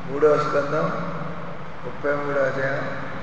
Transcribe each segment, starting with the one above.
మూడవ స్కందం ముప్పై మూడవ అధ్యాయం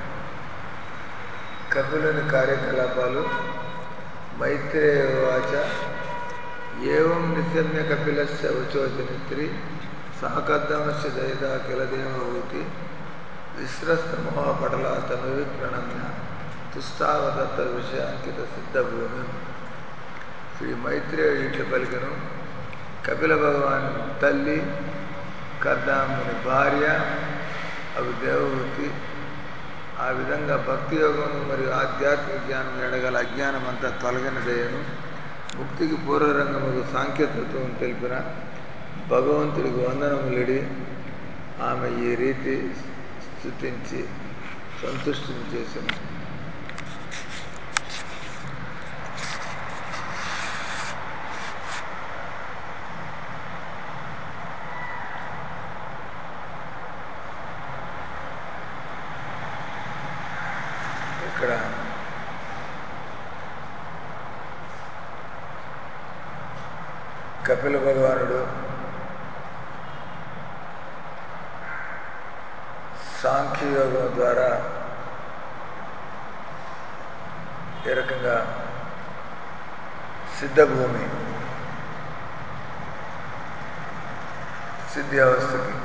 కపిలుని కార్యకలాపాలు మైత్రేయ వాచ ఏం నిశమ్య కపిలస్య వచోజనిత్రి సహకర్దమస్య దయదా కిలదేవహూతి విశ్రస్తమోహపటలా తనువి ప్రణమ్య తుస్తావదత్త విషయాంకిత సిద్ధభూమి శ్రీ మైత్రేయుడు ఇట్ల పలికను కపిల భగవాన్ తల్లి కర్దాముని భార్య అవి దేవహూతి ఆ విధంగా భక్తి యోగము మరియు ఆధ్యాత్మిక జ్ఞానం ఎడగల అజ్ఞానం అంతా తొలగినదయ్యను ముక్తికి పూర్వరంగముకు సాంకేతత్వం తెలిపిన భగవంతుడికి వందనములిడి ఆమె ఈ రీతి స్థుతించి సంతుష్టిని చేసింది ఇక్కడ కపిల భగవానుడు సాంఖ్యయోగం ద్వారా ఏ రకంగా సిద్ధభూమి సిద్ధి అవస్థకి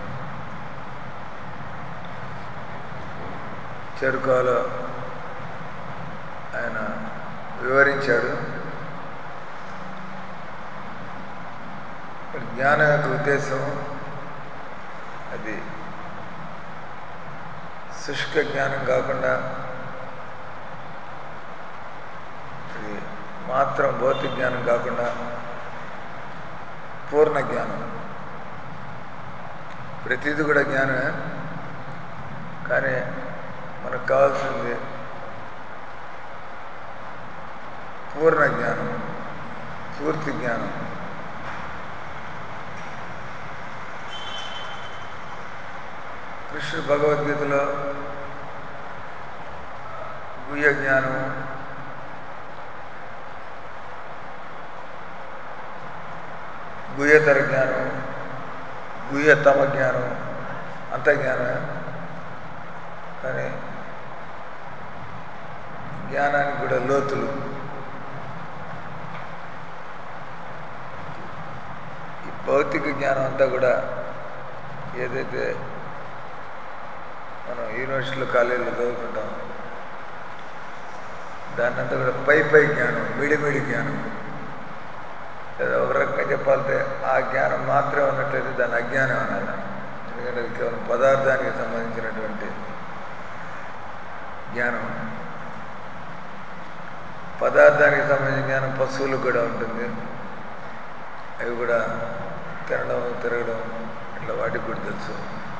చెరుకాలో ఆయన వివరించాడు మరి జ్ఞానం యొక్క ఉద్దేశం అది శుష్క జ్ఞానం కాకుండా అది మాత్రం భౌతిక జ్ఞానం కాకుండా పూర్ణ జ్ఞానం ప్రతిదీ కూడా జ్ఞానమే కానీ మనకు కావాల్సింది పూర్ణ జ్ఞానం పూర్తి జ్ఞానం కృష్ణుడు భగవద్గీతలో గుహ్య జ్ఞానం గుహ్యతర జ్ఞానం గుహ్యతమ జ్ఞానం అంత జ్ఞానమే కానీ జ్ఞానానికి కూడా లోతులు ఈ భౌతిక జ్ఞానం అంతా కూడా ఏదైతే మనం యూనివర్సిటీలో కాలేజీలో చదువుకుంటాం దాన్ని అంతా కూడా పై పై జ్ఞానం మిడిమిడి జ్ఞానం లేదా ఒక రకంగా చెప్పాలంటే ఆ జ్ఞానం మాత్రమే ఉన్నట్లయితే దాన్ని అజ్ఞానం అనాలి ఎందుకంటే అది కేవలం పదార్థానికి సంబంధించినటువంటి జ్ఞానం పదార్థానికి సంబంధించిన జ్ఞానం పశువులకు కూడా ఉంటుంది అవి కూడా తినడం తిరగడం ఇట్లా వాటికి కూడా తెలుసు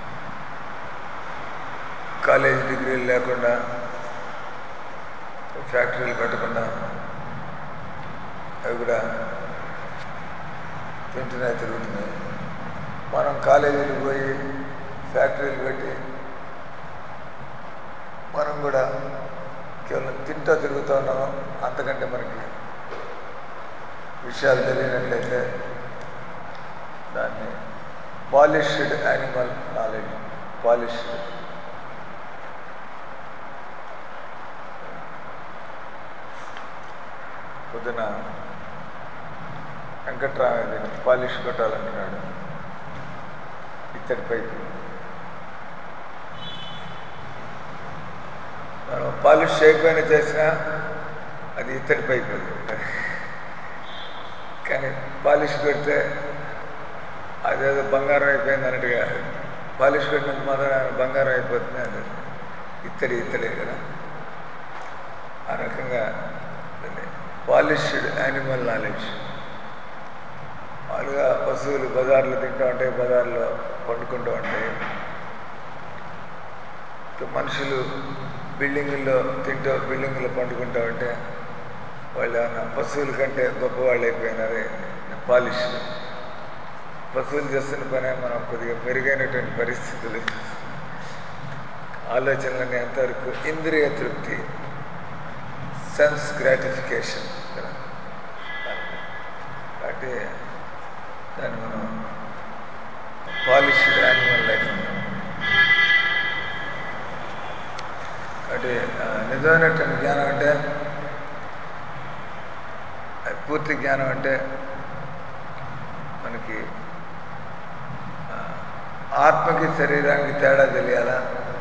కాలేజ్ డిగ్రీలు లేకుండా ఫ్యాక్టరీలు పెట్టకుండా అవి కూడా తింటున్నాయి తిరుగుతున్నాయి మనం కాలేజీలకు పోయి ఫ్యాక్టరీలు పెట్టి మనం కూడా కేవలం తింటూ తిరుగుతూ ఉన్నాము అంతకంటే మనకి విషయాలు తెలియనట్లయితే దాన్ని పాలిష్డ్ యానిమల్ నాలెడ్జ్ పాలిష్డ్ పొద్దున వెంకట్రామది పాలిష్ కొట్టాలంటున్నాడు ఇత్తడి పైకి మనం పాలిష్ చేయకపోయినా చేసినా అది ఇత్తడి పైపు కానీ పాలిష్ పెడితే అదేదో బంగారం అయిపోయింది అన్నట్టుగా పాలిష్ పెట్టినంత మాత్రం బంగారం అయిపోతుంది అది ఇత్తడి ఇత్తడే కదా ఆ రకంగా పాలిష్డ్ యానిమల్ నాలెడ్జ్ మామూలుగా పశువులు బజార్లో తింటూ ఉంటాయి బజార్లో పండుకుంటూ ఉంటాయి మనుషులు బిల్డింగుల్లో తింటూ బిల్డింగుల్లో పండుకుంటూ ఉంటే వాళ్ళు ఏమన్నా పశువుల కంటే గొప్పవాళ్ళు అయిపోయినారే పాలిష్ పశువులు చేస్తున్న పని మనం కొద్దిగా మెరుగైనటువంటి పరిస్థితులు ఆలోచనలని ఎంతవరకు ఇంద్రియ తృప్తి సెన్స్ గ్రాటిఫికేషన్ కదా కాబట్టి దాన్ని మనం పాలిష్డ్ యానిమల్ లైఫ్ అంటాం కాబట్టి ఆ, నిజమైనటువంటి జ్ఞానం అంటే అది పూర్తి జ్ఞానం అంటే మనకి ఆ, ఆత్మకి శరీరానికి తేడా తెలియాలా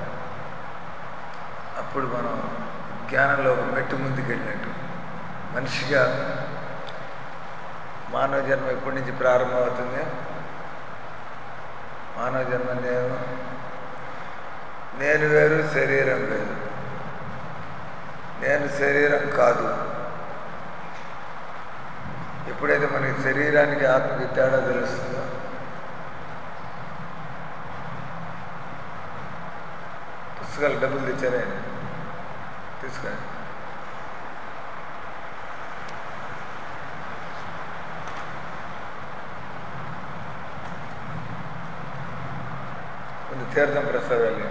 అప్పుడు మనం జ్ఞానంలో ఒక మెట్టు ముందుకు వెళ్ళినట్టు మనిషిగా మానవ జన్మ ఎప్పటి నుంచి ప్రారంభమవుతుంది మానవ జన్మ నేను నేను వేరు శరీరం వేరు నేను శరీరం కాదు ఎప్పుడైతే మనకి శరీరానికి ఆత్మకి తేడా తెలుస్తుందో పుస్తకాలు డబ్బులు తెచ్చారే తీసుకొని కొంచెం తీర్థం ప్రసాదాలు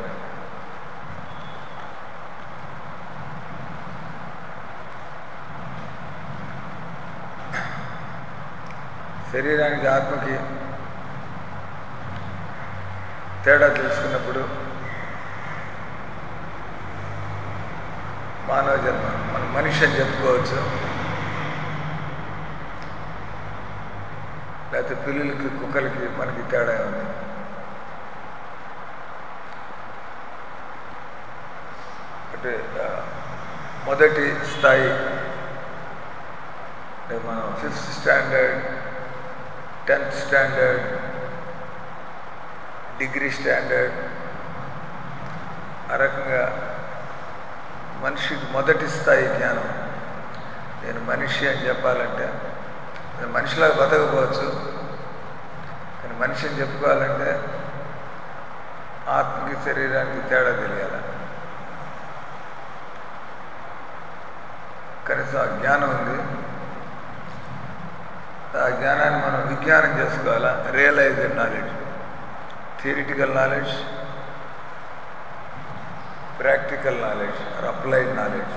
శరీరానికి ఆత్మకి తేడా తెలుసుకున్నప్పుడు మానవ జన్మ మన మనిషి అని చెప్పుకోవచ్చు లేకపోతే పిల్లులకి కుక్కలకి మనకి తేడా ఉంది అంటే ఆ, మొదటి స్థాయి అంటే మనం fifth standard tenth standard degree standard ఆ రకంగా మనిషికి మొదటి స్థాయి జ్ఞానం నేను మనిషి అని చెప్పాలంటే నేను మనిషిలాగా బతకపోవచ్చు కానీ మనిషి అని చెప్పుకోవాలంటే ఆత్మకి శరీరానికి తేడా తెలియాలి కనీసం ఆ జ్ఞానం ఉంది ఆ జ్ఞానాన్ని మనం విజ్ఞానం చేసుకోవాలా realised knowledge theoretical knowledge practical knowledge or applied knowledge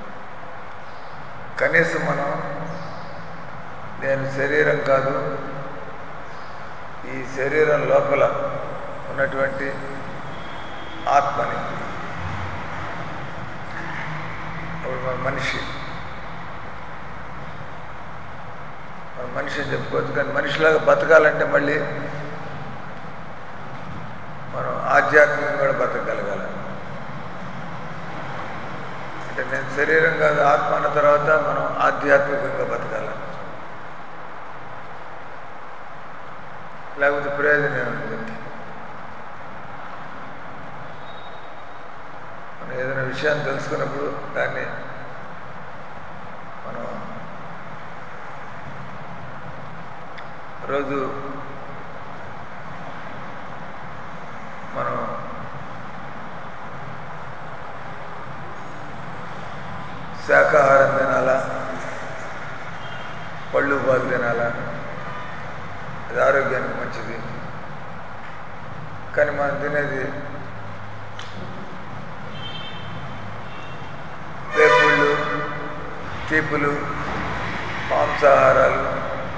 కనీసం మనం నేను శరీరం కాదు ఈ శరీరం లోపల ఉన్నటువంటి ఆత్మని అప్పుడు మన మనిషి మన మనిషి అని చెప్పుకోవచ్చు కానీ మనిషిలాగా బతకాలంటే మళ్ళీ మనం ఆధ్యాత్మికంగా కూడా బతకగలగాలి అంటే నేను శరీరం కాదు ఆత్మ అన్న తర్వాత మనం ఆధ్యాత్మికంగా బతకాలి లేకపోతే ప్రయోజనం ఏముంది మనం ఏదైనా విషయాన్ని తెలుసుకున్నప్పుడు దాన్ని మనం రోజు మనం శాకాహారం తినాలా పళ్ళు పాలు తినాలా అది ఆరోగ్యానికి మంచిది కానీ మనం తినేది వేపుళ్ళు తీపులు మాంసాహారాలు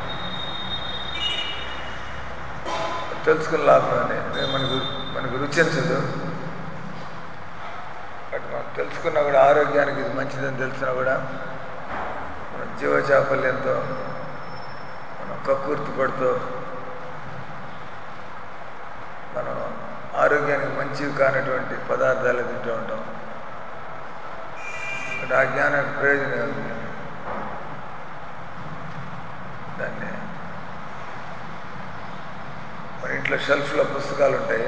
తెలుసుకుని లాభం అని మనకు మనకు రుచించదు బట్ మనం తెలుసుకున్నా కూడా ఆరోగ్యానికి ఇది మంచిదని తెలిసినా కూడా మనం జీవచాపల్యంతో మనం కక్కుర్తి పడుతూ మనం ఆరోగ్యానికి మంచివి కానటువంటి పదార్థాలు తింటూ ఉంటాం బట్ ఆ జ్ఞానానికి ప్రయోజనం ఉంది దాన్ని మన ఇంట్లో షెల్ఫ్లో పుస్తకాలు ఉంటాయి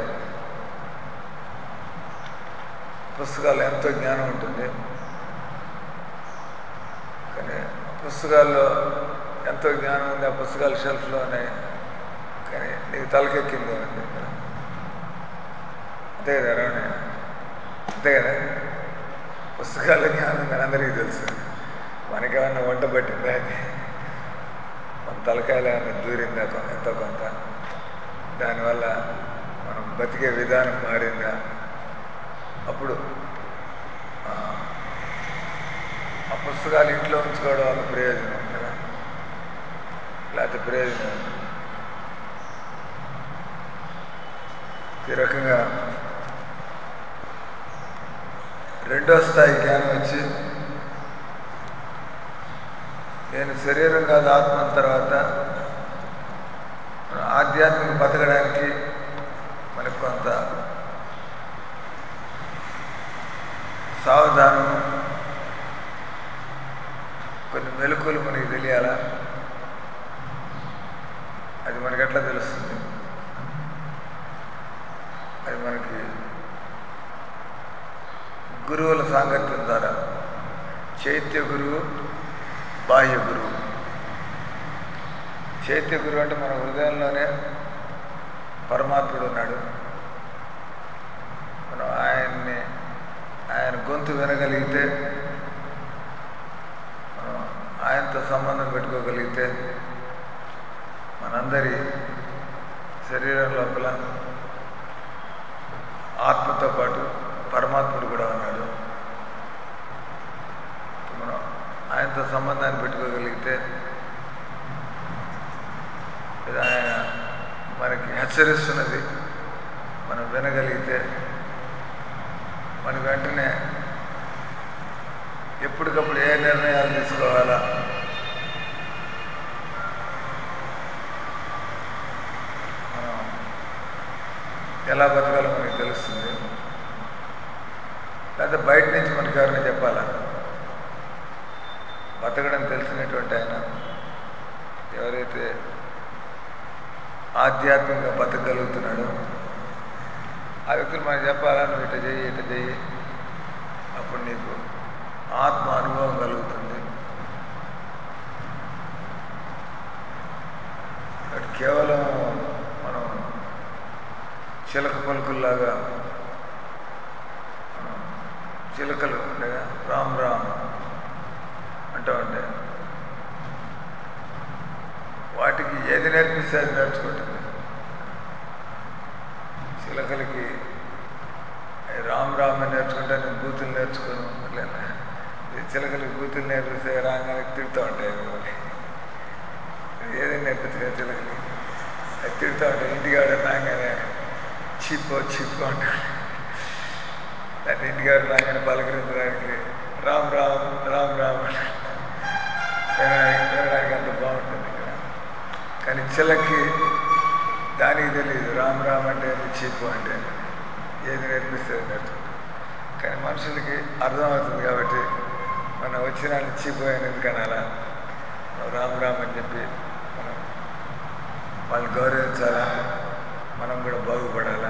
పుస్తకాలు ఎంతో జ్ఞానం ఉంటుంది కానీ ఆ పుస్తకాల్లో ఎంతో జ్ఞానం ఉంది ఆ పుస్తకాలు షెల్ఫ్లో ఉన్నాయి కానీ నీకు తలకెక్కింది ఏమని చెప్పారు అంతే కదా రమణ అంతే కదా పుస్తకాల జ్ఞానం ఉందని అందరికీ తెలుసు మనకేమన్నా వంట పట్టిందా అది మన తలకాయలు ఏమన్నా దూరిందా కొ- ఎంతో కొంత దానివల్ల మనం బతికే విధానం మారిందా అప్పుడు ఆ, ఆ పుస్తకాలు ఇంట్లో ఉంచుకోవడం వల్ల ప్రయోజనం కదా లేకపోతే ప్రయోజనం ఉంది. ఈ రకంగా రెండో స్థాయి జ్ఞానం వచ్చి నేను శరీరం కాదు ఆత్మ అన్న తర్వాత మన ఆధ్యాత్మిక బతకడానికి మనకు కొంత సావధానం కొన్ని మెలకువలు మనకి తెలియాలా అది మనకి ఎట్లా తెలుస్తుంది అది మనకి గురువుల సాంగత్యం ద్వారా చైత్య గురువు బాహ్య గురువు చైత్య గురువు అంటే మన హృదయంలోనే పరమాత్ముడు ఉన్నాడు మనం ఆయన్ని ఆయన గొంతు వినగలిగితే మనం ఆయనతో సంబంధం పెట్టుకోగలిగితే మనందరి శరీరం లోపల ఆత్మతో పాటు పరమాత్ముడు కూడా ఉన్నాడు మనం ఆయనతో సంబంధాన్ని పెట్టుకోగలిగితే లేదా ఆయన మనకి హెచ్చరిస్తున్నది మనం వినగలిగితే మన వెంటనే ఎప్పటికప్పుడు ఏ నిర్ణయాలు తీసుకోవాలా మనం ఎలా బతకాలో మనకి తెలుస్తుంది లేకపోతే బయట నుంచి మనకి ఎవరైనా చెప్పాలా బతకడం తెలిసినటువంటి ఆయన ఎవరైతే ఆధ్యాత్మికంగా బతకగలుగుతున్నాడో ఆ వ్యక్తులు మనకి చెప్పాలా నువ్వు ఇట చెయ్యి ఇట చెయ్యి అప్పుడు నీకు ఆత్మ అనుభవం కలుగుతుంది కాబట్టి కేవలం మనం చిలక పలుకుల్లాగా మనం చిలకలు ఉండగా రామ్ రామ్ అంటూ ఉంటే వాటికి ఏది నేర్పిస్తే అది నేర్చుకుంటుంది చిలకలకి "ఏ రామ్ రామ్ అని నేర్చుకుంటే నేను బూతులు నేర్చుకోను అట్లా ఈ చిలకలకి బూతులు నేర్పిస్తే రాగానే తిడుతూ ఉంటాయి మిమ్మల్ని ఏదైనా నేర్పించగా చిలకలకి అది తిడుతూ ఉంటాయి ఇంటికాడ రాగానే చిప్పో చిప్పో అంటాడు దాన్ని ఇంటికాడ రాగానే పలకరించడానికి రామ్ రామ్ రామ్ రామ్ అంటాడు. వినడానికి వినడానికి అంత బాగుంటుంది ఇక్కడ కానీ చిలకి దానికి తెలియదు రామ్ రామ్ అంటే ఏంది, చీపు అంటే ఏంది. ఏది నేర్పిస్తే అది నేర్చుకుంటాం కానీ మనుషులకి అర్థమవుతుంది కాబట్టి మనం వచ్చిన వాళ్ళు చీపు అని ఎందుకు అనాలా మనం రామ్ రామ్ అని చెప్పి మనం వాళ్ళని గౌరవించాలా మనం కూడా బాగుపడాలా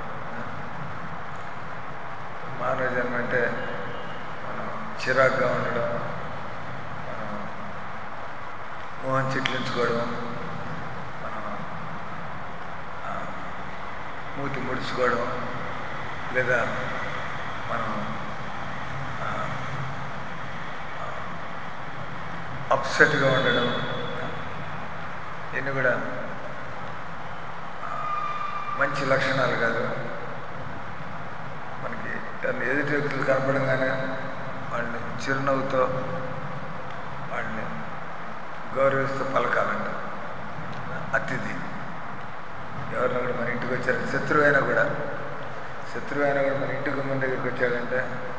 మానవ జన్మ అంటే మనం చిరాగ్గా ఉండడం మనం మోహన్ చిట్లించుకోవడం మనం ఆ, మూతి ముడుచుకోవడం లేదా మనం అప్సెట్గా ఉండడం ఇన్ని కూడా ఆ, మంచి లక్షణాలు కాదు మనకి దాన్ని ఎదుటి వ్యక్తులు కనపడంగానే వాళ్ళని చిరునవ్వుతో వాళ్ళని గౌరవిస్తూ పలకాలంట అతిథి ఎవరిని కూడా మన ఇంటికి వచ్చారు శత్రువు అయినా కూడా శత్రువు అయినా కూడా మన ఇంటి గుమ్మం దగ్గరికి వచ్చాడంటే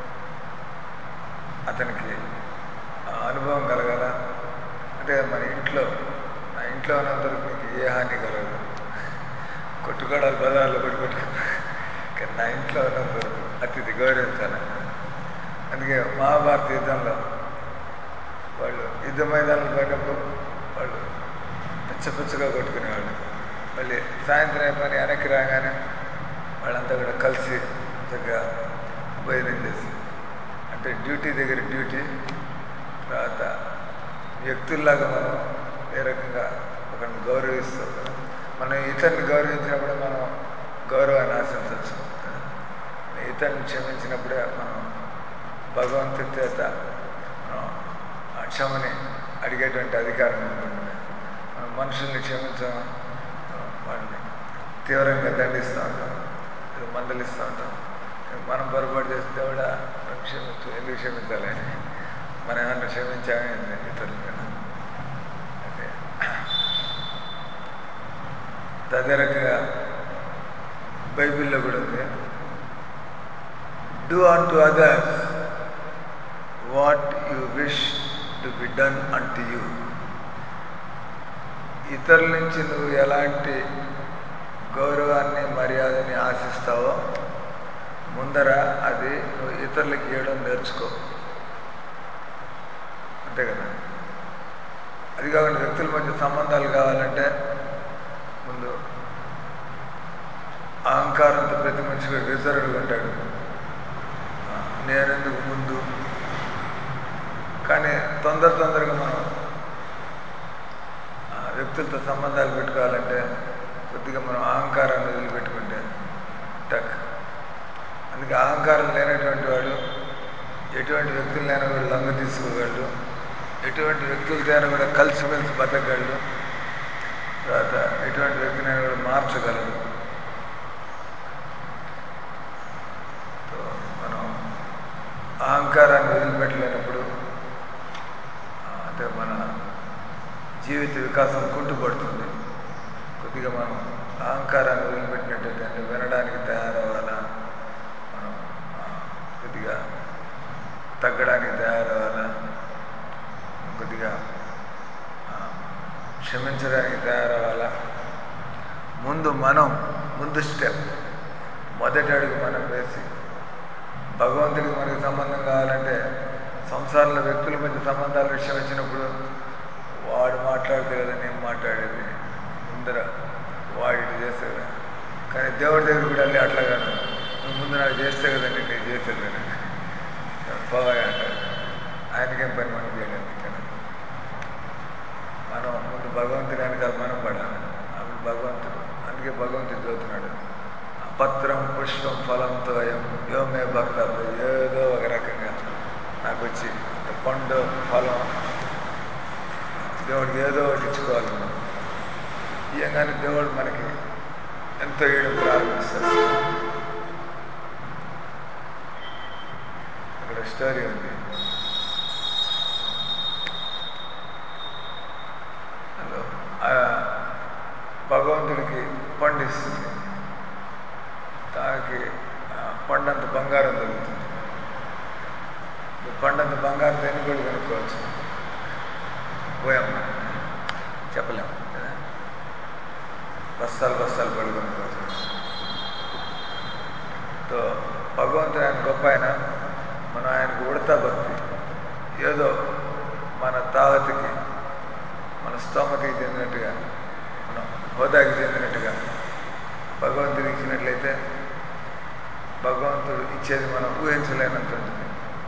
అతనికి ఆ అనుభవం కలగాల అంటే మన ఇంట్లో నా ఇంట్లో ఉన్నంతవరకు మీకు ఏ హాని కలగదు కొట్టుకోవడాలు బదాలు కొట్టుకుంటారు కానీ నా ఇంట్లో ఉన్నంతవరకు అతిథి గౌరవించాలి అందుకే మహాభారత యుద్ధంలో వాళ్ళు యుద్ధ మైదానంలో పోయినప్పుడు వాళ్ళు పిచ్చ పిచ్చగా కొట్టుకునేవాళ్ళు మళ్ళీ సాయంత్రం అయిపోయి వెనక్కి రాగానే వాళ్ళంతా కూడా కలిసి చక్కగా భోజనం చేసి అంటే డ్యూటీ దగ్గర డ్యూటీ తర్వాత వ్యక్తుల్లాగా మనం ఏ రకంగా ఒకరిని గౌరవిస్తూ మనం ఇతరుని గౌరవించినప్పుడే మనం గౌరవాన్ని ఆశించవచ్చు కదా ఇతరుని క్షమించినప్పుడే మనం భగవంతుడి చేత మనం ఆ క్షమని అడిగేటువంటి అధికారం ఉంటుంది మనం మనుషుల్ని క్షమించాం మనం వాళ్ళని తీవ్రంగా దండిస్తూ ఉంటాం ఏదో మందలిస్తూ ఉంటాం మనం పొరపాటు చేస్తే కూడా మనం క్షమించు ఎందుకు క్షమించాలి అని మనం ఏమన్నా క్షమించామే ఇతరుల మీద అదే అదే రకంగా బైబిల్లో కూడా ఉంది do unto others what you wish to be done unto you ఇతరుల నుంచి నువ్వు ఎలాంటి గౌరవాన్ని మర్యాదని ఆశిస్తావో ముందర అది నువ్వు ఇతరులకి ఇవ్వడం నేర్చుకో అంతే కదా అది కాకుండా వ్యక్తుల మధ్య సంబంధాలు కావాలంటే ముందు అహంకారంతో ప్రతి మనిషి కూడా రిజర్వ్డ్గా ఉంటాడు ఆ, నేనెందుకు ముందు కానీ తొందర తొందరగా మనం ఆ, వ్యక్తులతో సంబంధాలు పెట్టుకోవాలంటే కొద్దిగా మనం అహంకారాన్ని వదిలిపెట్టుకుంటే టక్ అందుకే అహంకారం లేనటువంటి వాడు ఎటువంటి వ్యక్తులైనా కూడా లొంగ తీసుకోగలడు ఎటువంటి వ్యక్తులతోనైనా కూడా కలిసిమెలిసి బతకగలడు తర్వాత ఎటువంటి వ్యక్తినైనా కూడా మార్చగలడు సో మనం అహంకారాన్ని వదిలిపెట్టలేనప్పుడు ఆ, అంటే మన జీవిత వికాసం కుంటుపడుతుంది కొద్దిగా మనం అహంకారాన్ని వదిలిపెట్టినట్టయితే అంటే వినడానికి తయారవ్వాలా మనం ఆ, కొద్దిగా తగ్గడానికి తయారవ్వాలా కొద్దిగా ఆ, క్షమించడానికి తయారవ్వాలా ముందు మనం ముందు స్టెప్ మొదటి అడుగు మనం వేసి భగవంతుడికి మనకి సంబంధం కావాలంటే సంసారంలో వ్యక్తుల మధ్య సంబంధాల విషయం వచ్చినప్పుడు వాడు మాట్లాడితే కదా నేను మాట్లాడేది ముందర వాడు ఇటు చేస్తే కదా కానీ దేవుడి దగ్గర కూడా వెళ్ళి అట్లా కాదు నువ్వు ముందు నాకు చేస్తే కదా నేను నీకు చేసేది కదా పోవాయి అంటారు ఆయనకేం పని మనం చేయడానికి కదా మనం ముందు భగవంతుడి వెనకాల మనం పడాలి అప్పుడు భగవంతుడు అందుకే భగవంతుడు చదువుతున్నాడు పత్రం పుష్పం ఫలంతో అయం యోమే భక్త ఏదో ఒక రకంగా నాకు వచ్చి పండు ఫలం దేవుడికి ఏదో ఒకటి ఇచ్చుకోవాలి మనం ఇయ్యంగానే దేవుడు మనకి ఎంతో ఇవ్వడం ప్రారంభిస్తాడు అక్కడ స్టోరీ ఉంది హలో ఆ భగవంతుడికి పండిస్తుంది తాకి ఆ, పండంత బంగారం దొరుకుతుంది పండంత బంగారం దేని కూడా కొనుక్కోవచ్చు పోయమ్మ చెప్పలేము కదా బస్తాలు బస్తాలు పడి కొనుక్కోవచ్చు తో భగవంతుడు ఆయన గొప్ప ఆయన మనం ఆయనకు ఉడతా భక్తి ఏదో మన తాగతికి మన స్తోమతికి చెందినట్టుగా మన హోదాకి చెందినట్టుగా భగవంతుడికి ఇచ్చినట్లయితే భగవంతుడు ఇచ్చేది మనం ఊహించలేనంత ఉంటుంది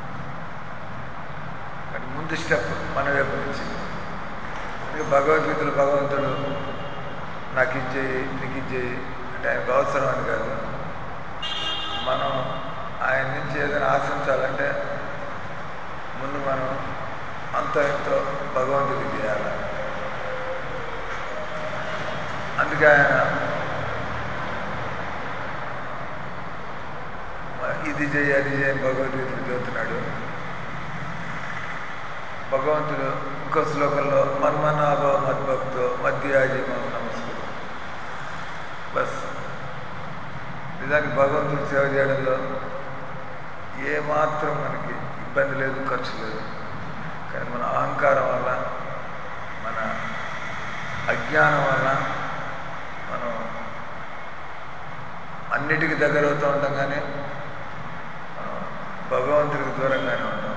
కానీ ముందు స్టెప్ మన వైపు నుంచి అందుకే భగవద్గీతలో భగవంతుడు నాకు ఇచ్చేయి నీకు ఇచ్చేయి అంటే ఆయనకు అవసరం అని కాదు మనం ఆయన నుంచి ఏదైనా ఆశించాలంటే ముందు మనం అంత ఎంతో భగవంతుడికి చేయాలి అందుకే ఆయన ఇది చేయి అది చేయి అని భగవద్గీతలు చదువుతున్నాడు భగవంతుడు ఇంకో శ్లోకంలో మన్మనాభో మద్భక్తో మధ్యాజీ మనం నమస్కృతం బస్ నిజానికి భగవంతుడు సేవ చేయడంలో ఏమాత్రం మనకి ఇబ్బంది లేదు ఖర్చు లేదు కానీ మన అహంకారం వల్ల మన అజ్ఞానం వల్ల మనం అన్నిటికీ దగ్గర అవుతూ ఉంటాం కానీ మనం భగవంతుడికి దూరంగానే ఉంటాం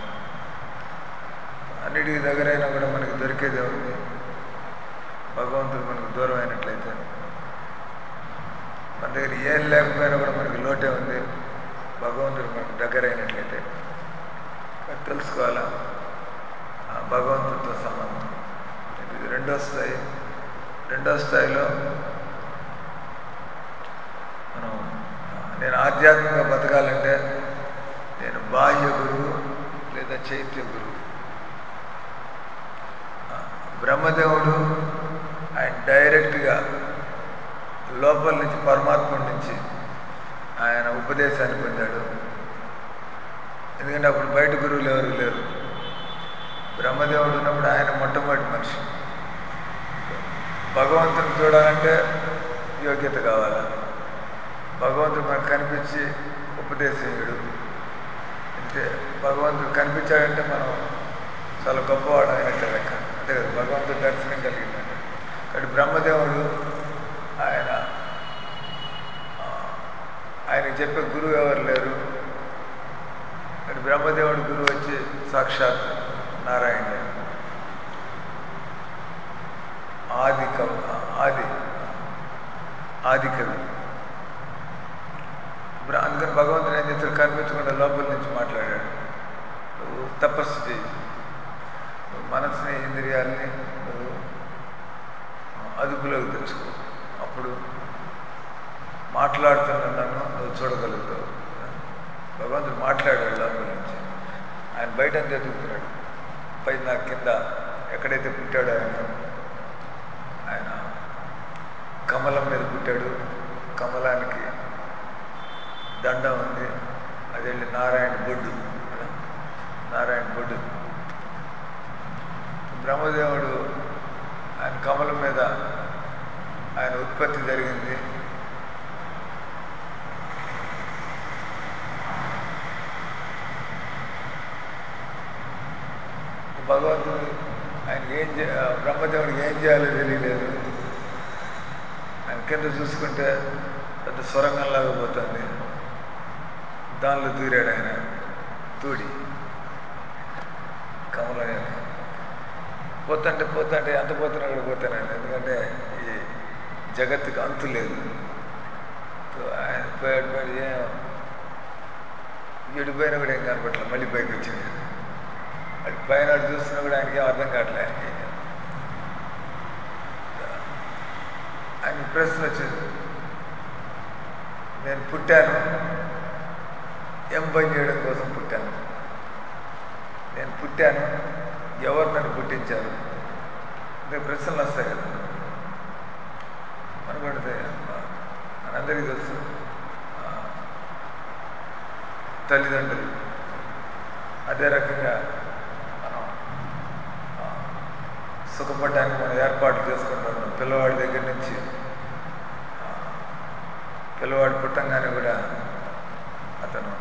అన్నిటికీ దగ్గరైనా కూడా మనకి దొరికేదే ఉంది భగవంతుడు మనకు దూరం అయినట్లయితే మన దగ్గర ఏం లేకపోయినా కూడా మనకి లోటే ఉంది భగవంతుడు మనకు దగ్గర అయినట్లయితే అది తెలుసుకోవాలా ఆ భగవంతుడితో సంబంధం ఇది రెండో స్థాయి రెండో స్థాయిలో మనం నేను ఆధ్యాత్మికంగా బతకాలంటే నేను బాహ్య గురువు లేదా చైత్య గురువు ఆ, బ్రహ్మదేవుడు ఆయన డైరెక్ట్గా లోపల నుంచి పరమాత్మ నుంచి ఆయన ఉపదేశాన్ని పొందాడు ఎందుకంటే అప్పుడు బయట గురువులు ఎవరు లేరు బ్రహ్మదేవుడు ఉన్నప్పుడు ఆయన మొట్టమొదటి మనిషి భగవంతుని చూడాలంటే యోగ్యత కావాలి భగవంతుడు మనకు కనిపించి ఉపదేశీయుడు అంటే భగవంతుడు కనిపించాడంటే మనం చాలా గొప్పవాడు అయినట్టే లెక్క అంతే కదా భగవంతుడు దర్శనం కలిగిందంటే కాబట్టి బ్రహ్మదేవుడు ఆయన ఆ, ఆయనకి చెప్పే గురువు ఎవరు లేరు కానీ బ్రహ్మదేవుడి గురువు వచ్చి సాక్షాత్ నారాయణ ఆది కవి ఆది ఆది కవి బ్ర- అందుకని భగవంతుడు ఏం చేస్తాడు కనిపించకుండా లోపల నుంచి మాట్లాడాడు నువ్వు తపస్సు చేయి నువ్వు మనసుని ఇంద్రియాలని నువ్వు అదుపులోకి తెచ్చుకో అప్పుడు మాట్లాడుతున్న నన్ను నువ్వు చూడగలుగుతావు భగవంతుడు మాట్లాడాడు లోపల నుంచి ఆయన బయట అంతా ఎదుగుతున్నాడు పై నా కింద ఎక్కడైతే పుట్టాడో ఆయన ఆయన కమలం మీద పుట్టాడు కమలానికి దండం ఉంది అది వెళ్ళి నారాయణ బొడ్డు కదా? నారాయణ బొడ్డు బ్రహ్మదేవుడు ఆయన కమలం మీద ఆయన ఉత్పత్తి జరిగింది భగవంతుడు ఆయనకి ఏం చే బ్రహ్మదేవుడికి ఏం చేయాలో తెలియలేదు ఆయన కింద చూసుకుంటే పెద్ద సొరంగంలాగా పోతుంది దానిలో దూరాడు ఆయన తూడి కమలం యొక్క పోతుంటే పోతుంటే ఎంత పోతున్నా కూడా పోతాను ఆయన ఎందుకంటే ఈ జగత్తుకి అంతు లేదు సో ఆయన పోయాడు పోయాడు ఏం ఎడిపోయినా కూడా ఏం కనపట్లేదు మళ్ళీ పైకి వచ్చింది అది పైన వాడు చూస్తున్నా కూడా ఆయనకి ఏం అర్థం కావట్లే ఆయన ప్రశ్న వచ్చింది నేను పుట్టాను ఏం పని చేయడం కోసం పుట్టాను నేను పుట్టాను ఎవరు నన్ను పుట్టించారు అంటే ప్రశ్నలు వస్తాయి కదా మనపడితే మనందరికీ తెలుసు ఆ, తల్లిదండ్రులు అదే రకంగా మనం ఆ, సుఖపడడానికి మనం ఏర్పాట్లు చేసుకుంటున్నాం పిల్లవాడి దగ్గర నుంచి ఆ, పిల్లవాడు పుట్టంగానే కూడా అతను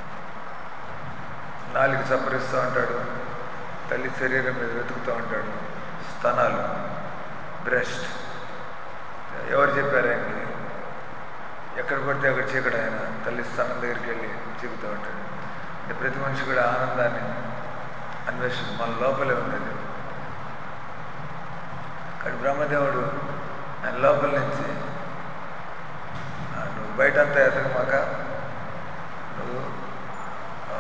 నాలుగు చప్పరిస్తూ ఉంటాడు తల్లి శరీరం మీద వెతుకుతూ ఉంటాడు స్తనాలు బ్రెస్ట్ ఎవరు చెప్పారు ఆయనకి ఎక్కడ పడితే అక్కడ చీకటి ఆయన తల్లి స్థానం దగ్గరికి వెళ్ళి చీకుతూ ఉంటాడు అంటే ప్రతి మనిషి కూడా ఆనందాన్ని అన్వేషణ మన లోపలే ఉన్నది కానీ బ్రహ్మదేవుడు ఆయన లోపల నుంచి "ఆ, నువ్వు బయటంతా ఎతకమాక నువ్వు ఆ,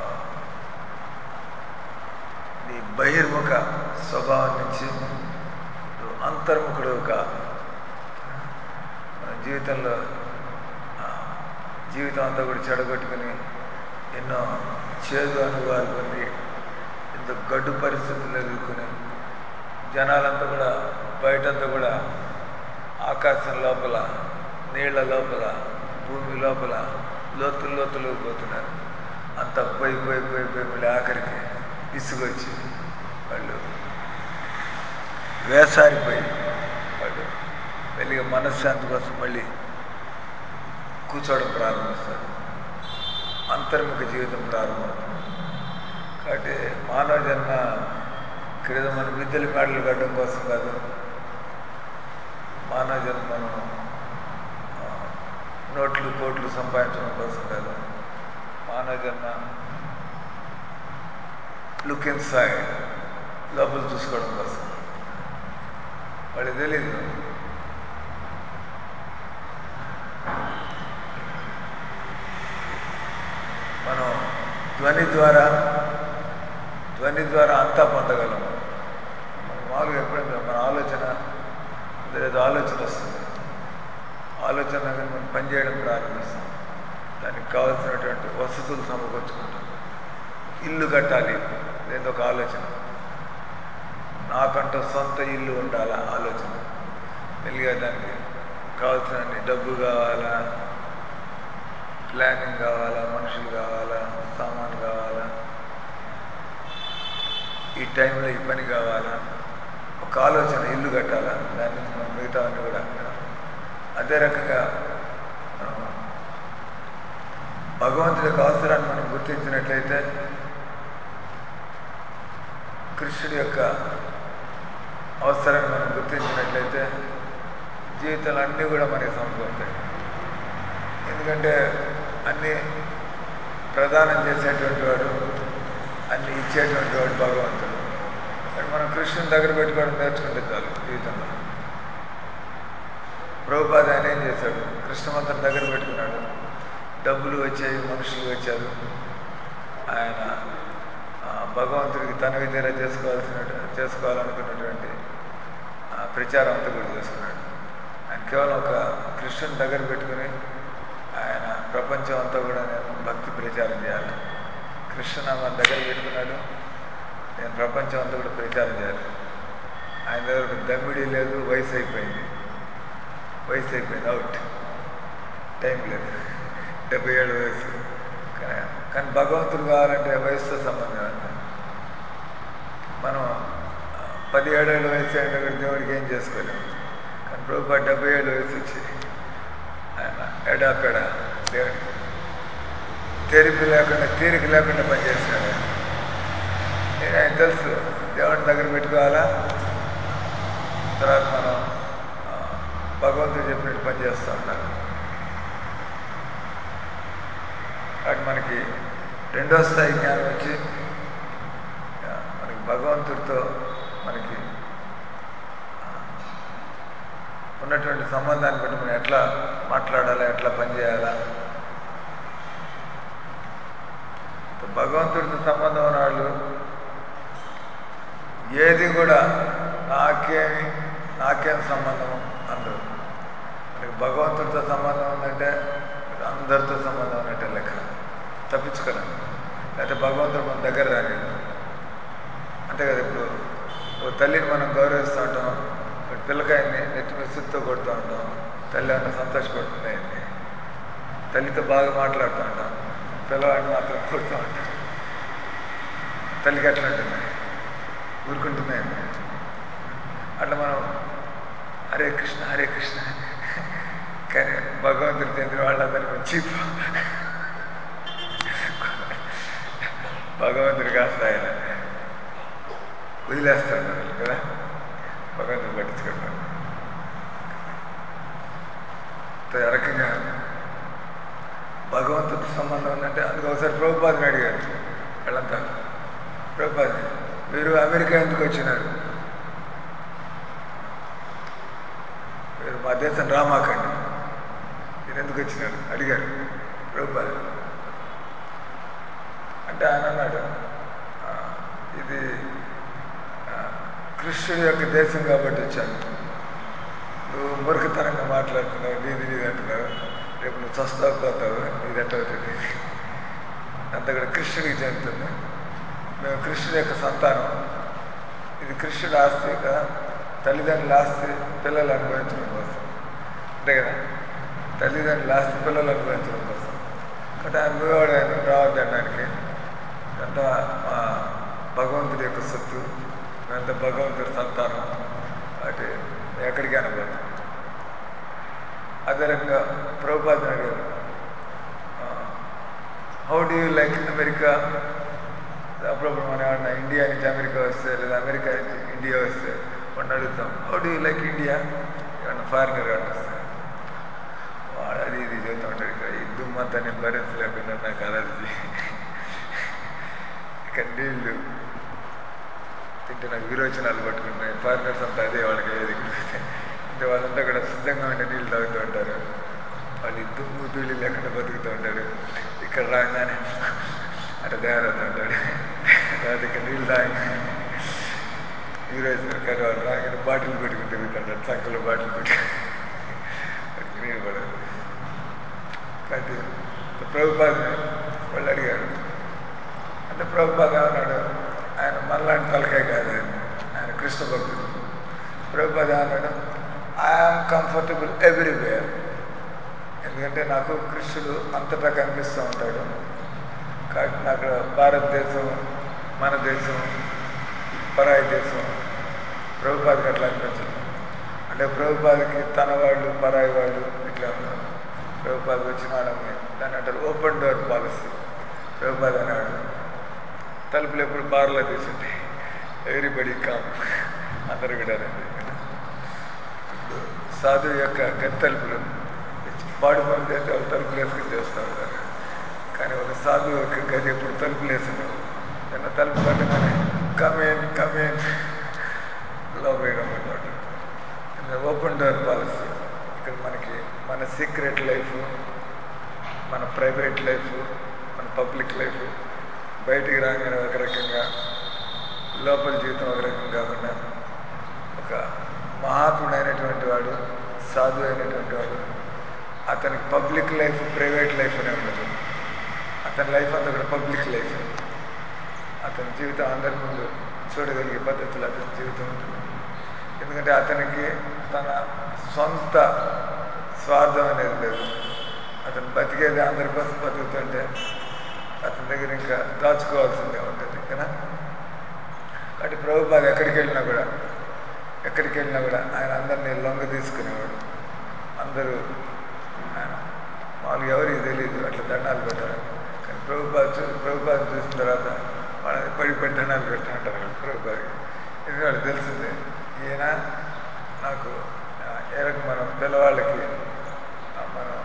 నీ బహిర్ముఖ స్వభావం నుంచి నువ్వు అంతర్ముఖుడుగా మన జీవితంలో ఆ, జీవితం అంతా కూడా చెడగొట్టుకుని ఎన్నో చేదు అనుభవాలు పొంది ఎంతో గడ్డు పరిస్థితులు ఎదుర్కొని జనాలంతా కూడా బయటంతా కూడా ఆకాశం లోపల నీళ్ల లోపల భూమి లోపల లోతు లోతులు పోతున్నారు అంత పోయి పోయి పోయి పోయి మళ్ళీ ఆఖరికి విసుగొచ్చి వాళ్ళు వేసారిపోయి వాళ్ళు మెల్లిగా మనశ్శాంతి కోసం మళ్ళీ కూర్చోవడం ప్రారంభిస్తారు అంతర్ముఖ జీవితం ప్రారంభమవుతుంది కాబట్టి మానవ జన్మ క్రితం మన విద్యల మేడలు కట్టడం కోసం కాదు మానవ జన్మ మనం ఆ, నోట్లు కోట్లు సంపాదించడం కోసం కాదు మానవ జన్మ లుక్ ఇన్ సైడ్ లోపల చూసుకోవడం కోసం వాళ్ళకి తెలీదు మనం ధ్వని ద్వారా ధ్వని ద్వారా అంతా పొందగలం మనం మామూలుగా ఎప్పుడైనా మన ఆలోచన ఏదో ఆలోచన వస్తుంది ఆలోచన కానీ మనం పనిచేయడం ప్రారంభిస్తాం దానికి కావాల్సినటువంటి వసతులు సమకూర్చుకుంటాం ఇల్లు కట్టాలి లేదా ఒక ఆలోచన నాకంటూ సొంత ఇల్లు ఉండాలా ఆలోచన మెల్లిగా దానికి కావాల్సిన డబ్బు కావాలా ప్లానింగ్ కావాలా మనుషులు కావాలా సామాన్ కావాలా ఈ టైంలో ఈ పని కావాలా ఒక ఆలోచన ఇల్లు కట్టాలా దాని నుంచి మనం మిగతావన్నీ కూడా అదే రకంగా మనం భగవంతుడి యొక్క అవసరాన్ని మనం గుర్తించినట్లయితే కృష్ణుడి యొక్క అవసరాన్ని మనం గుర్తించినట్లయితే జీవితాలు అన్నీ కూడా మనకి సమకూరుతాయి ఎందుకంటే అన్నీ ప్రదానం చేసేటువంటి వాడు అన్ని ఇచ్చేటువంటి వాడు భగవంతుడు కానీ మనం కృష్ణుని దగ్గర పెట్టుకోవడం నేర్చుకుంటే చాలు జీవితంలో ప్రభుపాద ఆయన ఏం చేశాడు కృష్ణమంతుని దగ్గర పెట్టుకున్నాడు డబ్బులు వచ్చాయి మనుషులు వచ్చారు ఆయన ఆ, భగవంతుడికి తన విధేర చేసుకోవాల్సిన చేసుకోవాలనుకున్నటువంటి ఆ, ప్రచారం అంతా కూడా చేసుకున్నాడు ఆయన కేవలం ఒక కృష్ణుని దగ్గర పెట్టుకుని ఆయన ప్రపంచం అంతా కూడా నేను భక్తి ప్రచారం చేయాలి కృష్ణనామాన్ని దగ్గర పెట్టుకున్నాడు నేను ప్రపంచం అంతా కూడా ప్రచారం చేయాలి ఆయన దగ్గర ఒక దమ్మిడి లేదు వయసు అయిపోయింది వయసు అయిపోయింది అవుట్ టైం లేదు డెబ్బై ఏడు వయసు కానీ కానీ భగవంతుడు కావాలంటే వయసుతో సంబంధం లేదు మనం ఆ, పదిహేడేళ్ళ వయసు అయినా కూడా దేవుడికి ఏం చేసుకోలేము కానీ ప్రభుత్వ డెబ్బై ఏళ్ళు వయసు వచ్చి ఆయన ఎడాపెడ దేవుడికి తెరిపి లేకుండా తీరిక లేకుండా పనిచేస్తున్నాడు ఆయన. నేను ఆయన తెలుసు దేవుని దగ్గర పెట్టుకోవాలా తర్వాత మనం ఆ, భగవంతుడు చెప్పినట్టు పని చేస్తూ ఉండాలి కాబట్టి మనకి రెండో స్థాయి జ్ఞానం వచ్చి ఆ, మనకి భగవంతుడితో మనకి ఆ, ఉన్నటువంటి సంబంధాన్ని బట్టి మనం ఎట్లా మాట్లాడాలా ఎట్లా పనిచేయాలా భగవంతుడితో సంబంధం ఉన్న వాళ్ళు ఏది కూడా నాకేమి నాకేం సంబంధం అందరూ మనకి భగవంతుడితో సంబంధం ఉందంటే అందరితో సంబంధం ఉన్నట్టే లెక్క తప్పించుకోలేము లేకపోతే భగవంతుడు మన దగ్గర రాని అంతే కదా ఇప్పుడు ఓ తల్లిని మనం గౌరవిస్తూ ఉంటాం ఇప్పుడు పిల్లకాయని నెత్తి మీద సుత్తో కొడుతూ ఉంటాం తల్లి అన్న సంతోషపడుతుంది ఆయన్ని తల్లితో బాగా మాట్లాడుతూ ఉంటాం పిల్లవాడిని మాత్రం కొడుతూ ఉంటాం తల్లికి ఎట్లా ఉంటుంది ఊరుకుంటుంది అట్లా మనం హరే కృష్ణ హరే కృష్ణ కానీ భగవంతుడు చెందిన వాళ్ళందరూ వచ్చి భగవంతుడు కాస్త ఆయన వదిలేస్తాడు కదా భగవంతుడు పట్టించుకుంటాడు సో ఆ రకంగా భగవంతుడితో సంబంధం ఉందంటే అందుకు ఒకసారి ప్రభుపాదని అడిగారు వాళ్ళంతా ప్రభుపాది మీరు అమెరికా ఎందుకు వచ్చినారు మీరు మా దేశం రామాకండి మీరు ఎందుకు వచ్చినారు అడిగారు ప్రభుపాద అంటే ఆయన అన్నాడు "ఆ, ఇది ఆ, కృష్ణుడి యొక్క దేశం కాబట్టి వచ్చాను నువ్వు మురుకుతనంగా మాట్లాడుతున్నావు నీది నీది అంటున్నావు రేపు నువ్వు చస్తావు పోతావు నీది ఎట్ట అవుతుంది అంతా కూడా కృష్ణుడికి చెందుతుంది మేము కృష్ణుడి యొక్క సంతానం ఇది కృష్ణుడి ఆస్తి కదా తల్లిదండ్రుల ఆస్తి పిల్లలు అనుభవించడం కోసం అంతే కదా తల్లిదండ్రుల ఆస్తి పిల్లలు అనుభవించడం కోసం కాబట్టి ఆయన పోయేవాడు ఆయన రావద్దనడానికి అంతా మా భగవంతుడి యొక్క సొత్తు మేమంతా భగవంతుడి సంతానం వాటి ఎక్కడికి అనబోతాం అదే రకంగా ప్రభుపాద్ అడిగారు how do you like America అప్పుడప్పుడు మనం ఏమన్నా ఇండియా నుంచి అమెరికా వస్తే లేదా అమెరికా నుంచి ఇండియా వస్తే వాడిని అడుగుతాం how do you like India ఏమన్నా ఫారినర్ వాడు వస్తే వాడు అది ఇది చెబుతూ ఉంటాడు ఇక్కడ ఈ దుమ్మంతా నేను భరించలేకుండా నాకు అలర్జీ ఇక్కడ నీళ్ళు తింటే నాకు విరోచనాలు పట్టుకుంటాయి ఫారినర్స్ అంతా అదే వాళ్ళకి ఏది అంటే వాళ్ళంతా కూడా శుద్ధంగా ఉండే నీళ్ళు తాగుతూ ఉంటారు వాళ్ళు ఈ దుమ్ము ధూళి లేకుండా బతుకుతూ ఉంటారు ఇక్కడ రాగానే అట్లా తయారవుతూ ఉంటాడు తర్వాత ఇక్కడ నీళ్ళు తాగి విరోచన కానీ వాళ్ళు రాగానే బాటిల్ పెట్టుకుని తిరుగుతుంటారు చక్కలో బాటిల్ పెట్టుకుని వాడికి నీళ్ళు పడదు కాబట్టి ప్రభుపాద వాళ్ళు అడిగారు అంటే ప్రభుపాద అన్నాడు ఆయన మనలాంటి తలకాయ కాదు ఆయన ఆయన కృష్ణ భక్తుడు ప్రభుపాద అన్నాడు ఐఆమ్ కంఫర్టబుల్ ఎవ్రీవేర్ ఎందుకంటే నాకు కృష్ణుడు అంతటా కనిపిస్తూ ఉంటాడు కాబట్టి నాకు భారతదేశం మన దేశం పరాయి దేశం ప్రభుపాదకి అట్లా అనిపించదు అంటే ప్రభుపాదకి తన వాళ్ళు పరాయి వాళ్ళు ఇట్లా ఉన్నారు ప్రభుపాద వచ్చిన వాళ్ళని దాన్ని అంటారు ఓపెన్ డోర్ పాలసీ ప్రభుపాద అనేవాడు తలుపులు ఎప్పుడు బార్లో తీసుంటాయి ఎవ్రీబడి కామ్ అందరు కూడా రండి ఇప్పుడు సాధువు యొక్క గది తలుపులు పాడు పని చేస్తే వాళ్ళు తలుపులు వేసుకుని చేస్తూ ఉంటారు కానీ ఒక సాధువు యొక్క గది ఎప్పుడు తలుపులు వేసుకున్నావు నిన్న తలుపు కట్టగానే కమేన్ కమేన్ లోపలికి రమ్మన్నమాట ఓపెన్ డోర్ పాలసీ ఇక్కడ మనకి మన సీక్రెట్ లైఫ్ మన ప్రైవేట్ లైఫ్ మన పబ్లిక్ లైఫ్ బయటికి రాగానే ఒక రకంగా లోపల జీవితం ఒక రకం కాకుండా ఒక మహాత్ముడైనటువంటి వాడు సాధు అయినటువంటి వాడు అతనికి పబ్లిక్ లైఫ్ ప్రైవేట్ లైఫ్ అనే ఉండదు అతని లైఫ్ అంతా కూడా పబ్లిక్ లైఫ్ అతని జీవితం అందరి ముందు చూడగలిగే పద్ధతిలో అతని జీవితం ఉంటుంది ఎందుకంటే అతనికి తన సొంత స్వార్థం అనేది లేదు అతను బతికేది అందరి కోసం బతుకుతుంటే అతని దగ్గర ఇంకా దాచుకోవాల్సిందే ఉంటుంది కదా కాబట్టి ప్రభుపాద ఎక్కడికి వెళ్ళినా కూడా ఎక్కడికి వెళ్ళినా కూడా ఆయన అందరినీ లొంగ తీసుకునేవాడు అందరూ ఆయన మామూలుగా ఎవరికి తెలియదు అట్లా దండాలు పెట్టారు కానీ ప్రభుపాద చూ ప్రభుపాద చూసిన తర్వాత వాళ్ళని పడి పడి దండాలు పెట్టినట్టారు ప్రభుపాదకి ఇది వాళ్ళకి తెలిసిందే ఈయన నాకు ఏ రకం మనం పిల్లవాళ్ళకి మనం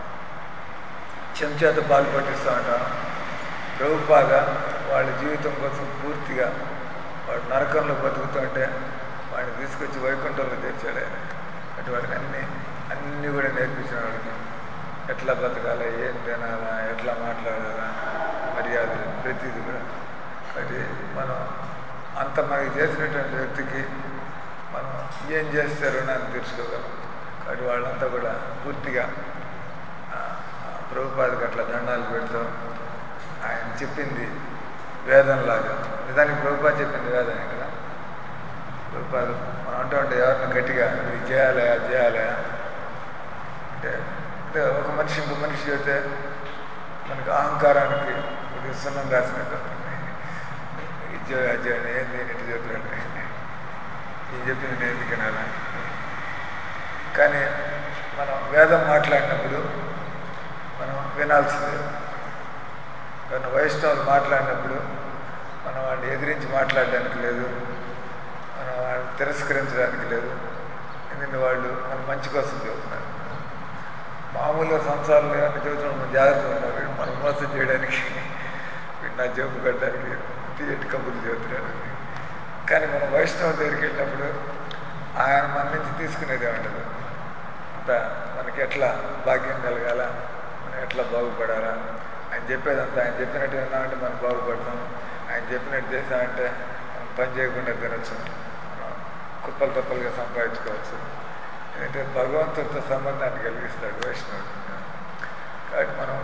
చెంచేత పాలు పట్టిస్తూ ఉంటాం ప్రభుపాద వాళ్ళ జీవితం కోసం పూర్తిగా వాడు నరకంలో బతుకుతుంటే వాడిని తీసుకొచ్చి వైకుంఠంలో తెచ్చాడు ఆయన అటు వాడికి అన్ని అన్నీ కూడా నేర్పించిన వాడికి ఎట్లా బతకాలా ఏం తినాలా ఎట్లా మాట్లాడాలా మర్యాదలు ప్రతిదీ కూడా కాబట్టి మనం అంత మనకి చేసినటువంటి వ్యక్తికి మనం ఏం చేస్తే రుణాన్ని తీర్చుకోగలం కాబట్టి వాళ్ళంతా కూడా పూర్తిగా ప్రభుపాదికి అట్లా దండాలు పెడతాం ఆయన చెప్పింది వేదంలాగా నిజానికి ప్రభుపాద చెప్పింది వేదమే కదా ప్రభుపాద మనం అంటూ ఉంటే ఎవరిని గట్టిగా ఇది చేయాలి అది చేయాలి అంటే అంటే ఒక మనిషి ఇంకో మనిషి చెబితే మనకి అహంకారానికి ఇది సున్నం రాసినట్టు ఇది చేయాలి అది చేయాలి ఏంది ఇటు చెప్తాడు నేను చెప్పింది నేను ఎందుకు వినాలా కానీ మనం వేదం మాట్లాడినప్పుడు మనం వినాల్సిందే కానీ వైష్ణవులు మాట్లాడినప్పుడు మనం వాడిని ఎదిరించి మాట్లాడడానికి లేదు మనం వాళ్ళని తిరస్కరించడానికి లేదు ఎందుకంటే వాళ్ళు మన మంచి కోసం చెబుతున్నారు మామూలుగా సంసారంలో ఏమైనా చెబుతున్నాం మనం జాగ్రత్త ఉండాలి మనం మోసం చేయడానికి వీడు నా జబ్బు కట్టడానికి తీయటి కబుర్లు చెబుతున్నాడు కానీ మనం వైష్ణవ దగ్గరికి వెళ్ళినప్పుడు ఆయన మన నుంచి తీసుకునేదే ఉండదు అంతా మనకి ఎట్లా భాగ్యం కలగాల మనం ఎట్లా బాగుపడాలా ఆయన చెప్పేదంతా ఆయన చెప్పినట్టు విన్నామంటే మనం బాగుపడతాం ఆయన చెప్పినట్టు చేసామంటే మనం పని చేయకుండా తినచ్చు మనం కుప్పలు తప్పలుగా సంపాదించుకోవచ్చు ఎందుకంటే భగవంతుడితో సంబంధాన్ని కలిగిస్తాడు వైష్ణవుడు కాబట్టి మనం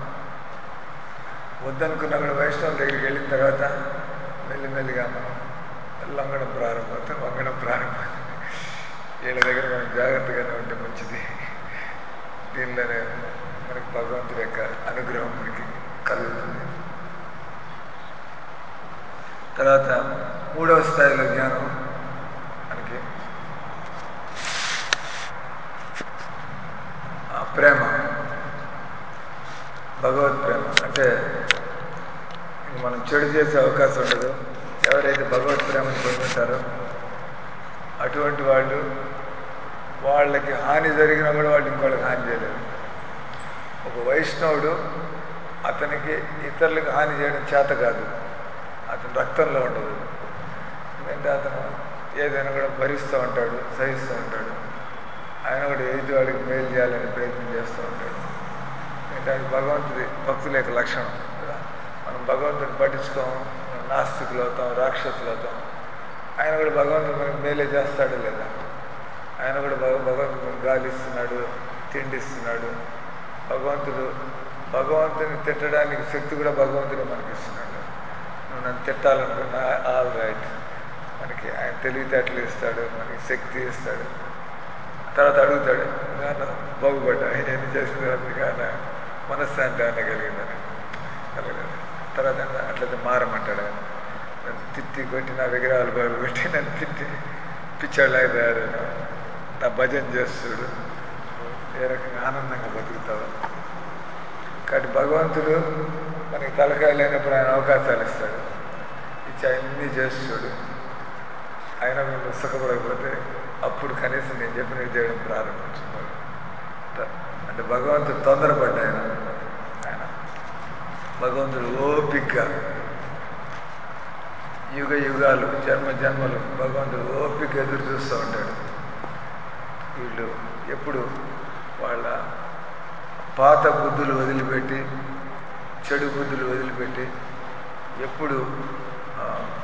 వద్దనుకున్న కూడా వైష్ణవుల దగ్గరికి వెళ్ళిన తర్వాత మెల్లిమెల్లిగా మనం లొంగడం ప్రారంభమవుతాం వంగడం ప్రారంభం వీళ్ళ దగ్గర మనం జాగ్రత్తగానే ఉంటే మంచిది దీనిలోనే మనకి భగవంతుడి యొక్క అనుగ్రహం మనకి కలుగుతుంది తర్వాత మూడవ స్థాయిలో జ్ఞానం మనకి ప్రేమ భగవత్ ప్రేమ అంటే ఇంక మనం చెడు చేసే అవకాశం ఉండదు ఎవరైతే భగవత్ ప్రేమను పొందుతారో అటువంటి వాళ్ళు వాళ్ళకి హాని జరిగినా కూడా వాళ్ళు ఇంకోళ్ళకి హాని చేయలేరు ఒక వైష్ణవుడు అతనికి ఇతరులకు హాని చేయడం చేత కాదు అతని రక్తంలో ఉండదు ఎందుకంటే అతను ఏదైనా కూడా భరిస్తూ ఉంటాడు సహిస్తూ ఉంటాడు ఆయన కూడా ఎదుటి వాడికి మేలు చేయాలని ప్రయత్నం చేస్తూ ఉంటాడు ఎందుకంటే అది భగవంతుడి భక్తుల యొక్క లక్షణం మనం భగవంతుడిని పట్టించుకోం నాస్తికులు అవుతాం రాక్షసులు అవుతాం ఆయన కూడా భగవంతుడు మనకి మేలే చేస్తాడు లేదా ఆయన కూడా భగ భగవంతుడు మనకు గాలి ఇస్తున్నాడు తిండి ఇస్తున్నాడు భగవంతుడు భగవంతుని తిట్టడానికి శక్తి కూడా భగవంతుడు మనకి ఇస్తున్నాడు నువ్వు నన్ను తిట్టాలనుకున్నా ఆల్ రైట్ మనకి ఆయన తెలివితేటలు ఇస్తాడు మనకి శక్తి ఇస్తాడు తర్వాత అడుగుతాడు నాన్న బాగుపడ్డా ఎన్ని చేసిన తర్వాత కానీ మనశ్శాంతి ఆయన కలిగిందని కలగలేదు తర్వాత అట్లయితే మారమంటాడు ఆయన నన్ను తిట్టి కొట్టి నా విగ్రహాలు బాగు కొట్టి నన్ను తిట్టి పిచ్చాళ్ళగా తయారైన నా భజన చేస్తుడు ఏ రకంగా ఆనందంగా బతుకుతావు కాబట్టి భగవంతుడు మనకి తలకాయ లేనప్పుడు ఆయన అవకాశాలు ఇస్తాడు ఇచ్చి అన్నీ చేసి చూడు అయినా నువ్వు సుఖపడకపోతే అప్పుడు కనీసం నేను చెప్పినట్టు చేయడం ప్రారంభించుకోవాలి అంటే భగవంతుడు తొందరపడ్డా ఆయన ఆయన భగవంతుడు ఓపిగ్గా యుగ యుగాలు జన్మ జన్మలు భగవంతుడు ఓపిక ఎదురు చూస్తూ ఉంటాడు వీళ్ళు ఎప్పుడు వాళ్ళ పాత బుద్ధులు వదిలిపెట్టి చెడు బుద్ధులు వదిలిపెట్టి ఎప్పుడు ఆ,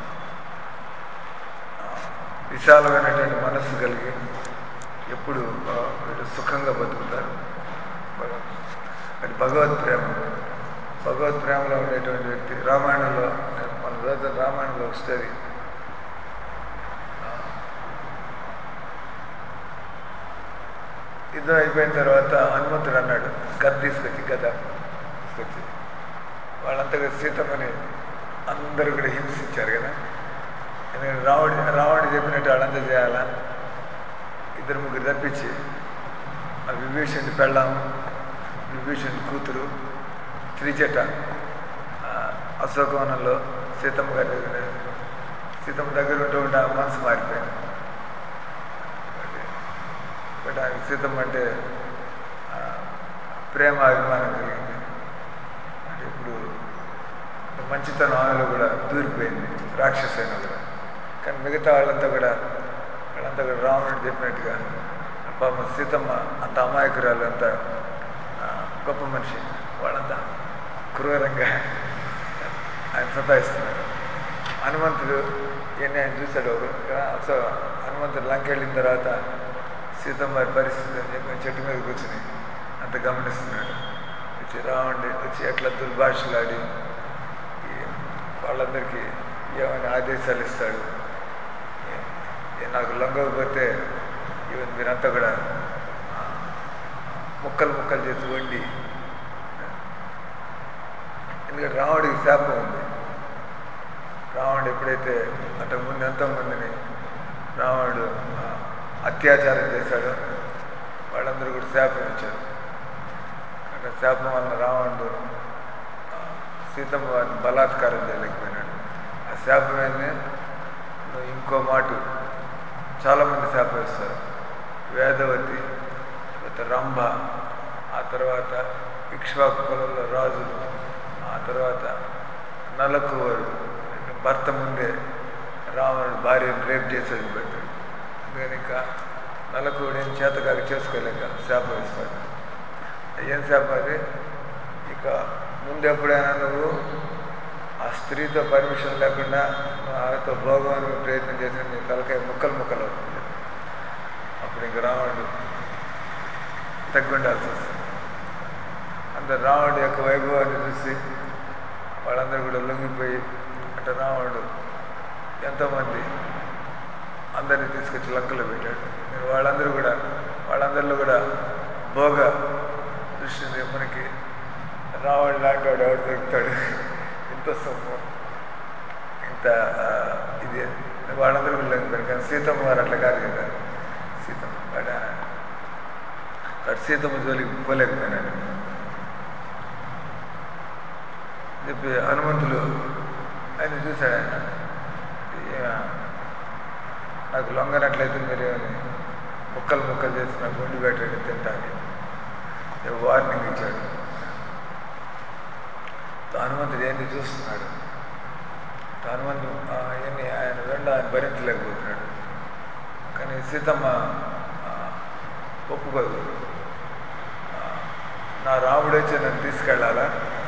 ఆ, విశాలమైనటువంటి మనస్సు కలిగి ఎప్పుడు ఆ, వీళ్ళు సుఖంగా బతుకుతారు భగవంతుడు అది భగవత్ ప్రేమ భగవత్ ప్రేమలో ఉండేటువంటి వ్యక్తి రామాయణంలో నేను మన రోజు రామాయణంలో ఒక స్టోరీ యుద్ధం అయిపోయిన తర్వాత హనుమంతుడు అన్నాడు గద తీసుకొచ్చి గద తీసుకొచ్చి వాళ్ళంతా కూడా సీతమ్మని అందరూ కూడా హింసించారు కదా ఎందుకంటే రావణి రావణుడు చెప్పినట్టు వాళ్ళంతా చేయాలా ఇద్దరు ముగ్గురు తప్పించి ఆ విభీషణుడి పెళ్ళాం విభీషణుడి కూతురు త్రిజట ఆ, అశోకవనంలో సీతమ్మ గారి దగ్గర సీతమ్మ దగ్గర ఉంటూ ఉంటే ఆ మనసు మారిపోయింది బట్ ఆయన సీతమ్మ అంటే ఆ, ప్రేమ అభిమానం కలిగింది అంటే ఇప్పుడు మంచితనం ఆమెలో కూడా దూరిపోయింది రాక్షసైన కూడా కానీ మిగతా వాళ్ళంతా కూడా వాళ్ళంతా కూడా రావణుడు చెప్పినట్టుగా పాపం సీతమ్మ అంత అమాయకురాలు అంత ఆ, గొప్ప మనిషి వాళ్ళంతా క్రూరంగా ఆయన సతాయిస్తున్నారు హనుమంతుడు ఇవన్నీ ఆయన చూశాడు ఒక సో హనుమంతుడు లంక వెళ్ళిన తర్వాత సీతమ్మ వారి పరిస్థితి అని చెప్పి ఆయన చెట్టు మీద కూర్చుని అంత గమనిస్తున్నాడు వచ్చి రావండి వచ్చి ఎట్లా దుర్భాషలాడి ఈ వాళ్ళందరికీ ఏమైనా ఆదేశాలు ఇస్తాడు ఏ- ఏ నాకు లొంగకపోతే ఈవెన్ మీరంతా కూడా ఆ, ముక్కలు ముక్కలు చేసి వండి ఎందుకంటే రాముడికి శాపం ఉంది రావణుడు ఎప్పుడైతే అంతకుముందు ఎంతోమందిని రావణుడు ఆ, అత్యాచారం చేశాడో వాళ్ళందరూ కూడా శాపం ఇచ్చారు అంటే శాపం వల్ల రావణుడు ఆ, సీతమ్మ వారిని బలాత్కారం చేయలేకపోయినాడు ఆ శాపం ఏంది నువ్వు ఇంకో మాట చాలామంది శాపం ఇస్తారు వేదవతి తర్వాత రంభ ఆ తర్వాత ఇక్ష్వాకు కులంలో రాజులు ఆ తర్వాత నలకువరు భర్త ముందే రావణుడు భార్యను రేపు చేసేది పెట్టాడు అందుకని ఇంకా నలకువుడు ఏం చేతకాక చేసుకోలేక శాపం ఇస్తాడు ఏం శాపం అది ఇక ముందు ఎప్పుడైనా నువ్వు ఆ స్త్రీతో పర్మిషన్ లేకుండా నువ్వు ఆమెతో భోగం ప్రయత్నం చేసిన నీ తలకాయ ముక్కలు ముక్కలు అవుతుంది అప్పుడు ఇంక రావణుడు తగ్గుండాల్సి వస్తుంది అందరు రావణుడు యొక్క వైభవాన్ని చూసి వాళ్ళందరూ కూడా లొంగిపోయి అంటే రావణుడు ఎంతోమంది అందరినీ తీసుకొచ్చి లంకలో పెట్టాడు నేను వాళ్ళందరూ కూడా వాళ్ళందరిలో కూడా భోగ దృష్టి మనకి రావణుడు లాంటి వాడు ఎవడు దొరుకుతాడు ఇంత సొమ్ము ఇంత ఆ, ఇది వాళ్ళందరూ కూడా లొంగిపోయారు కానీ సీతమ్మ వారు అట్లా కాదు కదా సీతమ్మ వాడ వాడు సీతమ్మ జోలికి పోలేకపోయినాడు చెప్పి హనుమంతులు ఆయన చూశాడు ఆయన ఈమె నాకు లొంగనట్లయితే మీరు ముక్కలు ముక్కలు చేసి నాకు వండి పెట్టండి తింటాను ఏ వార్నింగ్ ఇచ్చాడు హనుమంతుడు ఏంటి చూస్తున్నాడు హనుమంతు ఆ, ఎన్ని ఆయన వెంట ఆయన భరించలేకపోతున్నాడు కానీ సీతమ్మ ఆ, ఒప్పుకోదు ఆ, నా రాముడు వచ్చి నన్ను తీసుకెళ్ళాలా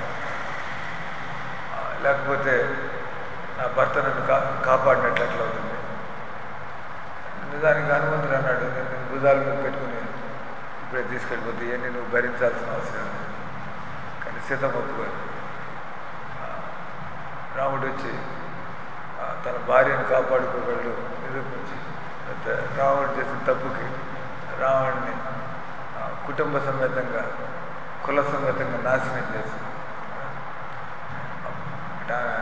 ఆ, లేకపోతే నా భర్త నన్ను కా కాపాడినట్లు ఎట్లా అవుతుంది నిజానికి హనుమంతుడు అన్నాడు నేను నిన్ను భుజాల మీద పెట్టుకుని ఇప్పుడే తీసుకెళ్ళిపోతే ఇవన్నీ నువ్వు భరించాల్సిన అవసరం లేదు కానీ సీతమ్మ ఒప్పుకోదు ఆ, రాముడు వచ్చి ఆ, తన భార్యను కాపాడుకోగలడు నిరూపించి అయితే రావణుడు చేసిన తప్పుకి రావణ్ణి ఆ, కుటుంబ సమేతంగా కుల సమేతంగా నాశనం చేసి అంటే ఆమె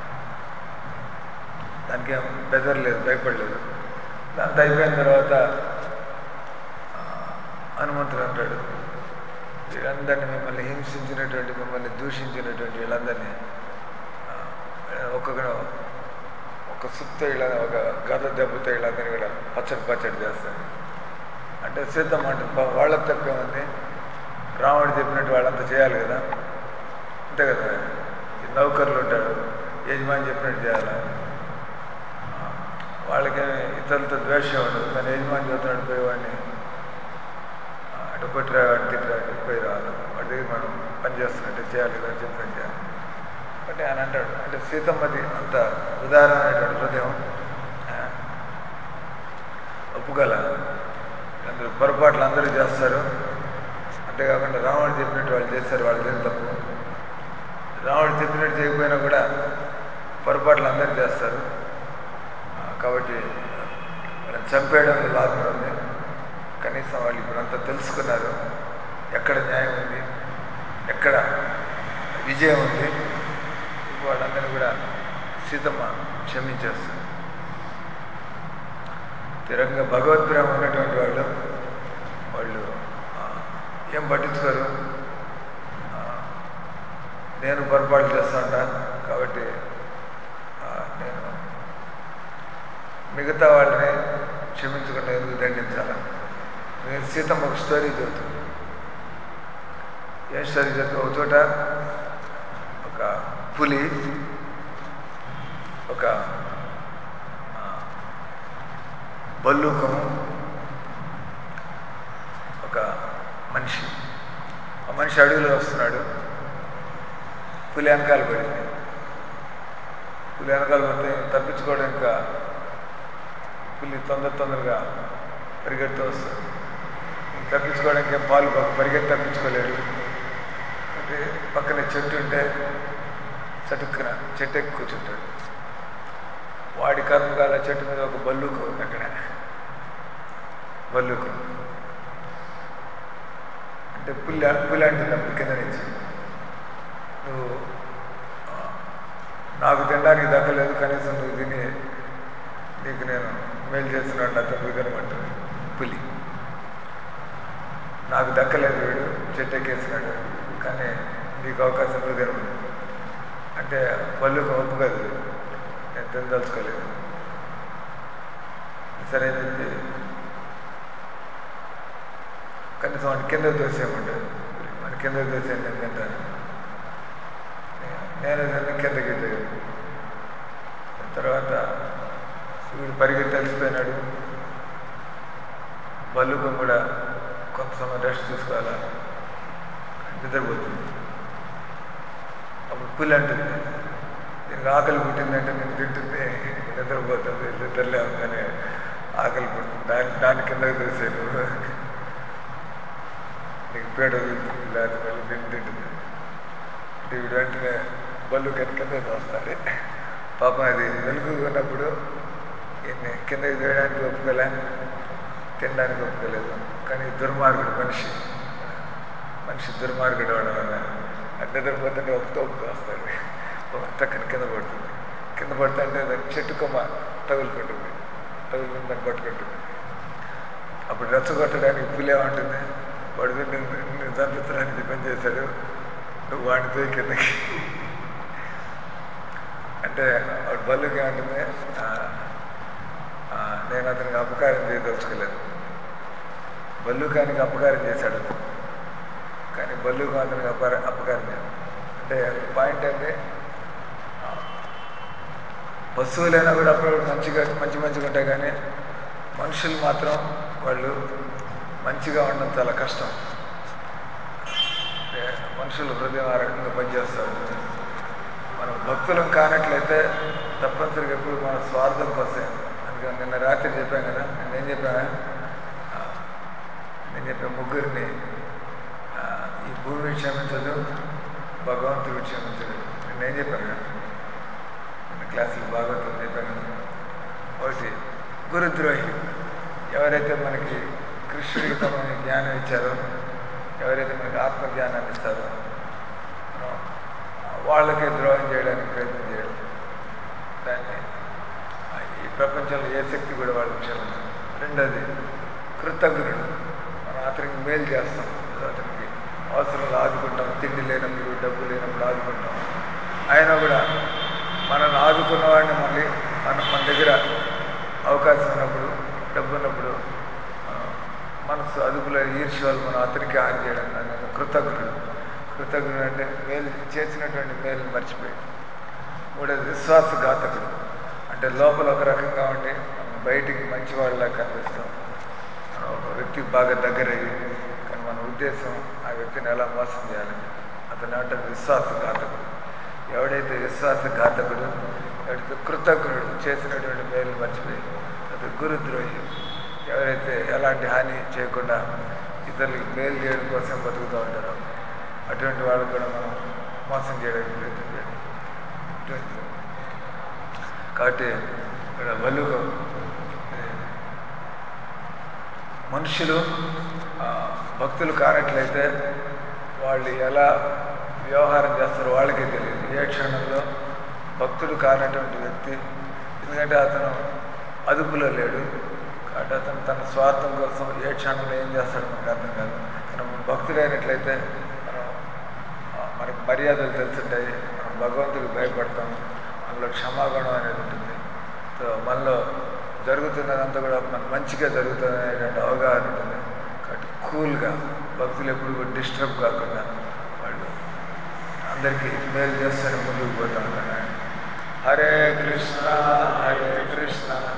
దానికి ఏం బెదరలేదు భయపడలేదు దాంతో అయిపోయిన తర్వాత ఆ, హనుమంతుడు అంటాడు వీళ్ళందరినీ మిమ్మల్ని హింసించినటువంటి మిమ్మల్ని దూషించినటువంటి వీళ్ళందరినీ ఆ, ఒక్కొక్కరు ఒక సుత్త ఇలా ఒక గద దెబ్బతో వీళ్ళందరినీ కూడా పచ్చడి పచ్చడి చేస్తారు అంటే సిద్ధం అంటే పా- వాళ్ళకి తక్కువ ఉంది రాముడు చెప్పినట్టు వాళ్ళంతా చేయాలి కదా అంతే కదా ఈ నౌకర్లు ఉంటారు యజమాని చెప్పినట్టు చేయాలా ఆ, వాళ్ళకి ఇతరులతో ద్వేషం ఉండదు కానీ యజమాని చెబుతున్నాడు పోయి వాడిని ఆ, అటు కొట్టిరా అటు తిట్టిరా అని పోయి రావాలి వాడి దగ్గర మనం పని చేస్తున్నట్టు చేయాలి కదా చెప్పినట్టు చేయాలి అంటే ఆయన అంటాడు అంటే సీతమ్మది అంత ఉదాహరణమైనటువంటి హృదయం ఆ, ఒప్పుకోల అందరూ పొరపాట్లు అందరూ చేస్తారు అంతేకాకుండా రాముడు చెప్పినట్టు వాళ్ళు చేస్తారు వాళ్ళు చేసిన తప్పు రాముడు చెప్పినట్టు చేయకపోయినా కూడా పొరపాట్లు అందరూ చేస్తారు ఆ, కాబట్టి వాళ్ళని చంపేయడంలో లాభం ఉంది కనీసం వాళ్ళు ఇప్పుడు అంతా తెలుసుకున్నారు ఎక్కడ న్యాయం ఉంది ఎక్కడ విజయం ఉంది ఇప్పుడు వాళ్ళందరినీ కూడా సీతమ్మ క్షమించేస్తుంది స్థిరంగా భగవద్ ప్రేమ ఉన్నటువంటి వాళ్ళు వాళ్ళు ఆ, ఏం పట్టించుకోరు ఆ, నేను పొరపాటు చేస్తా ఉంటాను కాబట్టి ఆ, నేను మిగతా వాళ్ళని క్షమించకుండా ఎందుకు దండించాలా నేను సీతమ్మ ఒక స్టోరీ చెబుతుంది ఏం స్టోరీ చెప్తా ఒక చోట ఒక పులి ఒక ఆ, బల్లూకము ఒక మనిషి ఆ మనిషి అడవిలో వస్తున్నాడు పులి వెనకాల పడింది పులి వెనకాల పడితే తప్పించుకోవడం ఇంకా పులి తొందర తొందరగా పరిగెడుతూ వస్తుంది ఇంక తప్పించుకోవడానికి ఏం పాలు పక్క పరిగెత్తి తప్పించుకోలేడు అంటే పక్కన చెట్టు ఉంటే చటుక్కున చెట్టు ఎక్కి కూర్చుంటాడు వాడి కర్మకాల చెట్టు మీద ఒక బల్లుకు ఉంది అక్కడ బల్లుకు అంటే పులి పులి అంటుంది అప్పుడు కింద నుంచి నువ్వు ఆ, నాకు తినడానికి దక్కలేదు కనీసం నువ్వు తిని నీకు నేను మేలు చేస్తున్నాడు నా తప్పు కనమంటాడు పులి నాకు దక్కలేదు వీడు చెట్టు ఎక్కేసినాడు కానీ నీకు అవకాశం నువ్వు తినమని అంటే పళ్ళుకు ఒప్పుకోదు నేను తినదలుచుకోలేదు సరే అని చెప్పి కనీసం వాడిని కింద దోసేయమంటాడు వాడిని కింద దోసేయండి నేను తింటాను నేను తిన్న కిందకి దిగాను. తర్వాత వీడు పరిగెత్తి తెలిసిపోయినాడు బల్లుకు కూడా కొంత సమయం రెస్ట్ తీసుకోవాలా నిద్రపోతుంది అప్పుడు పులి అంటుంది దీనికి ఆకలి పుట్టిందంటే నేను తింటుంది నిద్రపోతుంది నిద్రలేము కానీ ఆకలి పుట్టింది దాని దాని కిందకి తీసేను నీకు పేడ వదులుతుంది లేకపోతే మళ్ళీ దీన్ని తింటుంది అంటే వీడు వెంటనే బల్లు కింద కింద వస్తాడు పాపం అది వెలుగు ఉన్నప్పుడు ఈయన్ని కిందకి చేయడానికి ఒప్పుకోలే తినడానికి ఒప్పుకోలేదు కానీ దుర్మార్గుడు మనిషి మనిషి దుర్మార్గుడు అవడం వల్ల అది నిద్రపోతుంటే ఒక తోపుకు వస్తాడు ఒక టక్కన కింద పడుతుంది కింద పడుతుంటే దాని చెట్టు కొమ్మ తగులుకుంటుంది తగులుకుని దాన్ని పట్టుకుంటుంది అప్పుడు రెచ్చగొట్టడానికి పులి ఏమంటుంది వాడు నిన్ను నిన్ను చంపించడానికి పని చేశాడు నువ్వు వాడితో కిందకి అంటే వాడు బల్లుకి ఏమంటుంది "ఆ, ఆ, నేను అతనికి అపకారం చేయదలుచుకోలేదు బల్లుకానికి అపకారం చేశాడు అతను. కానీ బల్లుకు అతనికి అపకార అపకారం చేయదు అంటే పాయింట్ అంటే ఆ, పశువులైనా కూడా అప్పుడప్పుడు మంచిగా మంచి మంచిగా ఉంటాయి కానీ మనుషులు మాత్రం వాళ్ళు మంచిగా ఉండడం చాలా కష్టం అంటే మనుషుల హృదయం ఆ రకంగా పనిచేస్తూ ఉంటుంది మనం భక్తులం కానట్లయితే తప్పనిసరిగా ఎప్పుడు మన స్వార్థం కోసమే అందుకని నిన్న రాత్రి చెప్పాను కదా నేను ఏం చెప్పాను ఆ, నేను చెప్పే ముగ్గురిని ఆ, ఈ భూమి క్షమించదు భగవంతుడు క్షమించడు నేను ఏం చెప్పాను నిన్న క్లాసులు భాగవతం చెప్పాను కదా ఒకటి గురుద్రోహి ఎవరైతే మనకి కృష్ణుడికి తమని జ్ఞానం ఇచ్చారో ఎవరైతే మనకి ఆత్మజ్ఞానాన్ని ఇస్తారో మనం వాళ్ళకే ద్రోహం చేయడానికి ప్రయత్నం చేయడం దాన్ని ఆ, ఈ ప్రపంచంలో ఏ శక్తి కూడా వాళ్ళకి క్షమించదు రెండోది కృతజ్ఞుడు మనం అతనికి మేలు చేస్తాం ఏదో అతనికి అవసరంలో ఆదుకుంటాం తిండి లేనప్పుడు డబ్బు లేనప్పుడు ఆదుకుంటాం అయినా కూడా మనల్ని ఆదుకున్న వాడిని మళ్ళీ మన మన దగ్గర అవకాశం ఉన్నప్పుడు డబ్బు ఉన్నప్పుడు ఆ, మనసు అదుపులో ఈర్ష్య వాళ్ళు మనం అతనికి ఆన్ చేయడం కానీ కృతజ్ఞుడు కృతజ్ఞుడు అంటే మేలు చేసినటువంటి మేలు మర్చిపోయి మూడోది విశ్వాసఘాతకుడు అంటే లోపల ఒక రకంగా ఉండి బయటికి మంచి వాళ్ళలా కనిపిస్తాం మనం ఒక వ్యక్తికి బాగా దగ్గరయ్యి కానీ మన ఉద్దేశం ఆ వ్యక్తిని ఎలా మోసం చేయాలని అతను అంటే విశ్వాసఘాతకుడు ఎవడైతే విశ్వాసఘాతకుడు ఎవడైతే కృతజ్ఞుడు చేసినటువంటి మేలు మర్చిపోయి అది గురుద్రోహి ఎవరైతే ఎలాంటి హాని చేయకుండా ఇతరులకు మేలు చేయడం కోసం బతుకుతూ ఉంటారో అటువంటి వాళ్ళు కూడా మనం మోసం చేయడానికి ప్రయత్నం చేయాలి ఇటువంటి కాబట్టి ఇక్కడ వలుగు మనుషులు ఆ, భక్తులు కానట్లయితే వాళ్ళు ఎలా వ్యవహారం చేస్తారో వాళ్ళకే తెలియదు ఏ క్షణంలో భక్తుడు కానటువంటి వ్యక్తి ఎందుకంటే అతను అదుపులో లేడు కాబట్టి అతను తన స్వార్థం కోసం ఏ క్షణంలో ఏం చేస్తాడో మనకు అర్థం కాదు మనం భక్తుడైనట్లయితే మనం ఆ, మనకు మర్యాదలు తెలుసుంటాయి మనం భగవంతుడికి భయపడతాం మనలో క్షమాగుణం అనేది ఉంటుంది సో మనలో జరుగుతున్నదంతా కూడా మన మంచిగా జరుగుతుంది అనేటువంటి అవగాహన ఉంటుంది కాబట్టి కూల్గా భక్తులు ఎప్పుడు కూడా డిస్టర్బ్ కాకుండా వాళ్ళు అందరికీ మేలు చేస్తాను ముందుకు పోతా ఉంటాను హరే కృష్ణ హరే కృష్ణ